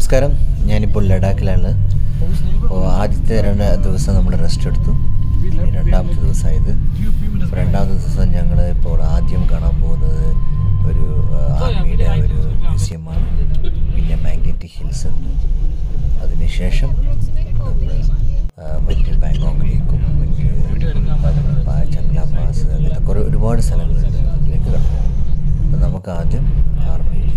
നമസ്കാരം ഞാനിപ്പോൾ ലഡാക്കിലാണ് അപ്പോൾ ആദ്യത്തെ രണ്ട് ദിവസം നമ്മൾ റെസ്റ്റ് എടുത്തു ഇനി രണ്ടാമത്തെ ദിവസമായത് അപ്പോൾ രണ്ടാമത്തെ ദിവസം ഞങ്ങൾ ഇപ്പോൾ ആദ്യം കാണാൻ പോകുന്നത് ഒരു ആ, ആർമിയുടെ ഒരു മ്യൂസിയമാണ് പിന്നെ മാഗ്നറ്റിക് ഹിൽസ് ഉണ്ട് അതിനുശേഷം നമ്മൾ ആ, മറ്റ് ബാങ്കോക്കിലേക്കും മറ്റ് പാ- ചങ്ല പാസ് അങ്ങനത്തെ കുറേ ഒരുപാട് സ്ഥലങ്ങളുണ്ട് അതിലേക്ക് കടന്നു അപ്പോൾ നമുക്ക് ആദ്യം ആർമിയിലേക്ക്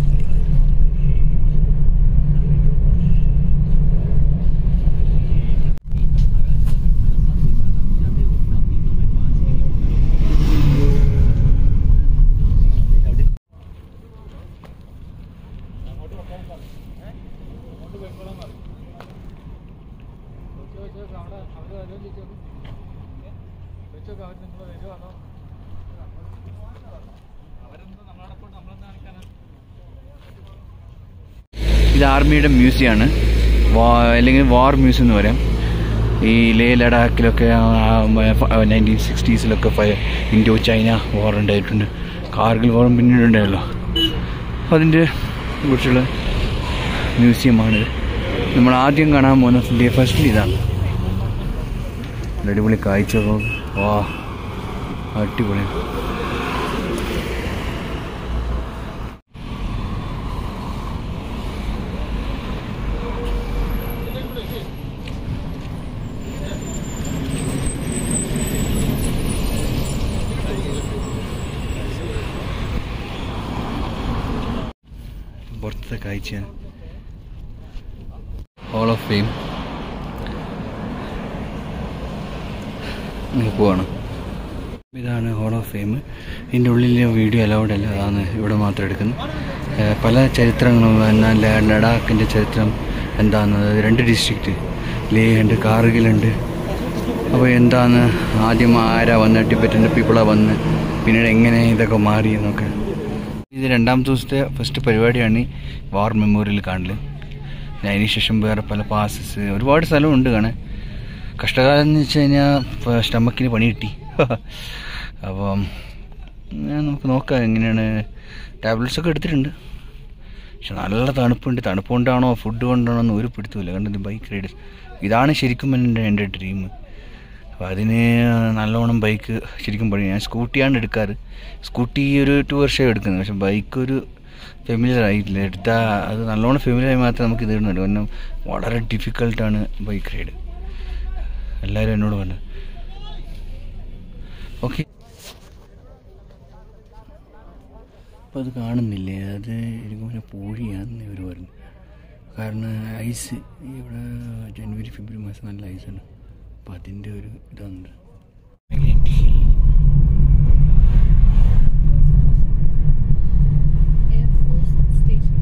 ഇത് ആർമിയുടെ മ്യൂസിയമാണ് വാ അല്ലെങ്കിൽ വാർ മ്യൂസിയം എന്ന് പറയാം ഈ ലേ ലഡാക്കിലൊക്കെ നയൻറ്റീൻ സിക്സ്റ്റീസിലൊക്കെ ഇൻഡോ ചൈന വാർ ഉണ്ടായിട്ടുണ്ട് കാർഗിൽ വാറും പിന്നീട് ഉണ്ടായല്ലോ അതിൻ്റെ കുറിച്ചുള്ള മ്യൂസിയമാണിത് നമ്മൾ ആദ്യം കാണാൻ പോകുന്ന ഫസ്റ്റ് ഇതാണ് ഒരു അടിപൊളി കാഴ്ച വാ അടിപൊളി പുറത്തെ കാഴ്ചയാണ് ഹോൾ ഓഫ് ഫെയിം പോവാണ് ഇതാണ് ഹോൾ ഓഫ് ഫെയിം ഇതിൻ്റെ ഉള്ളിലെ വീഡിയോ അലൗഡ് അല്ല അതാണ് ഇവിടെ മാത്രം എടുക്കുന്നത് ഏഹ് പല ചരിത്രങ്ങളും എന്നാൽ ല- ലഡാക്കിൻ്റെ ചരിത്രം എന്താണെന്ന് രണ്ട് ഡിസ്ട്രിക്റ്റ് ലേ ഉണ്ട് കാർഗിലുണ്ട് അപ്പോൾ എന്താണ് ആദ്യം ആരാ വന്ന് ടിബറ്റൻ്റെ പീപ്പിളാ വന്ന് പിന്നീട് എങ്ങനെ ഇതൊക്കെ മാറി എന്നൊക്കെ ഇത് രണ്ടാമത്തെ ദിവസത്തെ ഫസ്റ്റ് പരിപാടിയാണ് ഈ വാർ മെമ്മോറിയൽ കാണൽ അതിനുശേഷം വേറെ പല പാസസ് ഒരുപാട് സ്ഥലമുണ്ട് കാണാൻ കഷ്ടകാലം എന്ന് വെച്ച് കഴിഞ്ഞാൽ സ്റ്റമക്കിന് പണി കിട്ടി അപ്പം ഞാൻ നമുക്ക് നോക്കാം എങ്ങനെയാണ് ടാബ്ലറ്റ്സ് ഒക്കെ എടുത്തിട്ടുണ്ട് പക്ഷെ നല്ല തണുപ്പുണ്ട് തണുപ്പ് കൊണ്ടാണോ ഫുഡ് കൊണ്ടാണോ എന്ന് ഒരു പിടുത്തമില്ല കണ്ടത് ബൈക്ക് റൈഡ് ഇതാണ് ശരിക്കും എൻ്റെ എൻ്റെ ഡ്രീം അപ്പോൾ അതിന് നല്ലോണം ബൈക്ക് ശരിക്കും പഠിക്കും ഞാൻ സ്കൂട്ടിയാണ് എടുക്കാറ് സ്കൂട്ടി ഒരു ടു വർഷമേ എടുക്കുന്നത് പക്ഷെ ബൈക്ക് ഒരു ഫെമിലിയർ ആയിട്ടില്ല എടുത്താൽ അത് നല്ലോണം ഫെമിലിയർ ആയി മാത്രമേ നമുക്ക് ഇത് ഇടുന്നുള്ളൂ കാരണം വളരെ ഡിഫിക്കൽട്ടാണ് ബൈക്ക് റൈഡ് എല്ലാവരും എന്നോട് പറഞ്ഞു ഓക്കെ അപ്പോൾ അത് കാണുന്നില്ലേ അത് എനിക്ക് പിന്നെ പൂഴിയാണെന്ന് ഇവർ പറഞ്ഞു കാരണം ഐസ് ഇവിടെ ജനുവരി ഫെബ്രുവരി മാസം നല്ല ഐസാണ് അപ്പോൾ അതിൻ്റെ ഒരു ഇതാണ് Air Force Station.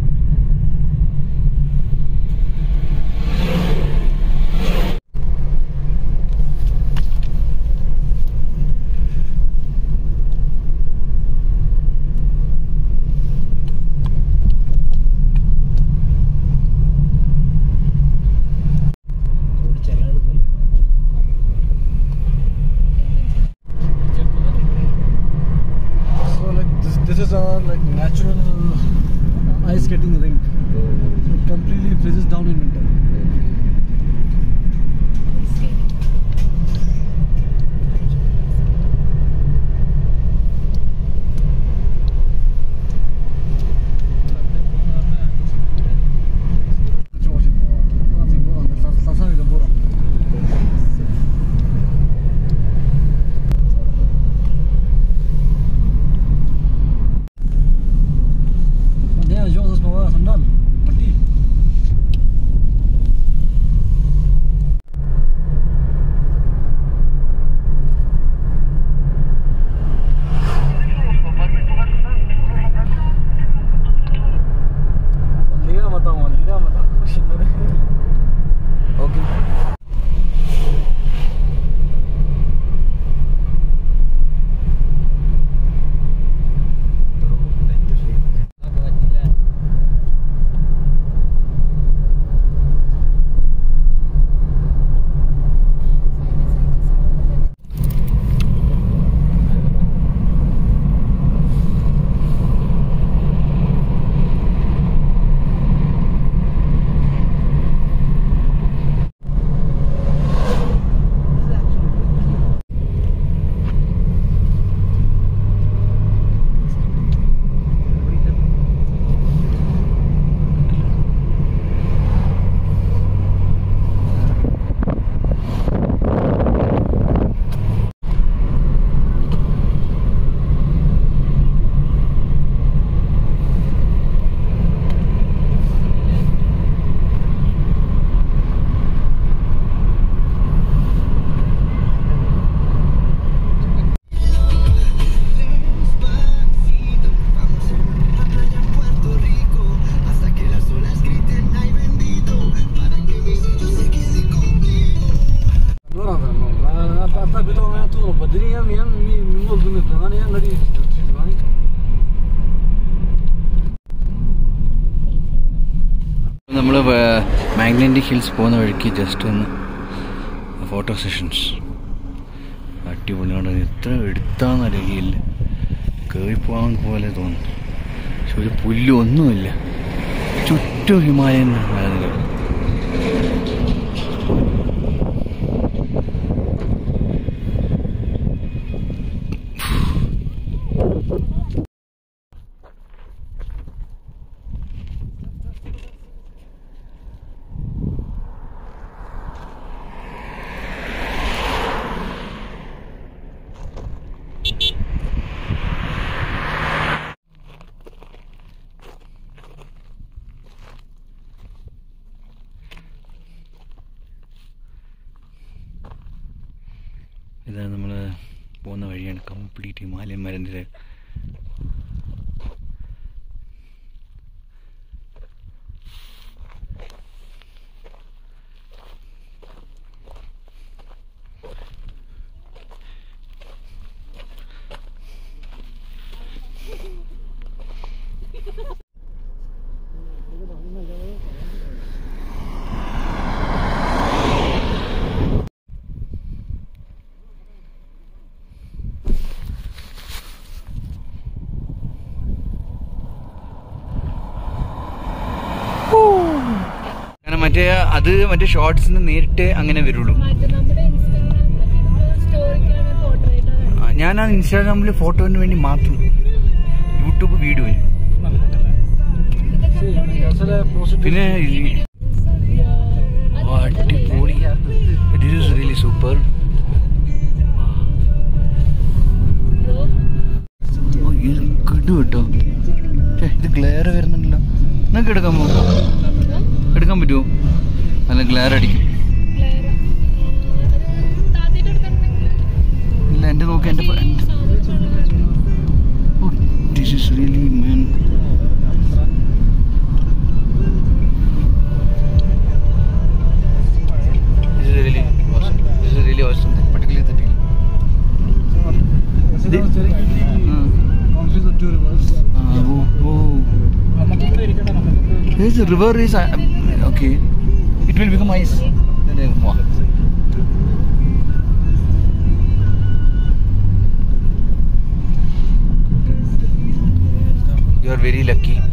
So like this, this is our like natural ice skating rink. So it completely freezes down in winter. Det är jag som ska vara som den. Parti. ഞാൻ നീ നിങ്ങൾ അതാണ് ഞാൻ കടി നമ്മൾ മാഗ്നറ്റിക് ഹിൽസ് പോകുന്ന വഴിക്ക് just ഒന്ന് ഫോട്ടോ സെഷൻസ് അടിപൊളിയാണ് എത്ര എടുത്താന്നറിയില്ല കയറി പോകാൻ പോലെ തോന്നുന്നു പക്ഷെ ഒരു പുല്ലും ഒന്നുമില്ല ചുറ്റും ഹിമാലയൻ മലനിരകൾ ഇതാണ് നമ്മൾ പോകുന്ന വഴിയാണ് കംപ്ലീറ്റ് ഹിമാലയൻ മലനിര കാരണം മറ്റേ അത് മറ്റേ ഷോർട്സിന് നേരിട്ട് അങ്ങനെ വരുള്ളൂ മറ്റേ നമ്മുടെ ഇൻസ്റ്റാഗ്രാമിലൊക്കെ സ്റ്റോറിക്കാണ് പോർട്രേറ്റ് ആ, ഞാൻ ആ ഇൻസ്റ്റാഗ്രാമിൽ ഫോട്ടോന് വേണ്ടി മാത്രം യൂട്യൂബ് വീഡിയോയിൽ പിന്നെ ഈ- ഓ, അടിപൊളി ദിസ് ഇസ് റിയലി സൂപ്പർ ഓ ഇത് കിടു കേട്ടോ ഛെ, ഇത് ഗ്ലെയർ വരുന്നുണ്ടല്ലോ നിങ്ങൾക്ക് എടുക്കാമോ എടുക്കാൻ പറ്റുമോ നല്ല ഗ്ലെയർ അടിക്കും ഇല്ല എൻ്റെ നോക്കി എൻ്റെ this is really man This is really awesome. This is really awesome. Particularly the deal. the two rivers. Ah, oh, oh. This river is uh, okay. It will become ice. Then they walk. You are very lucky.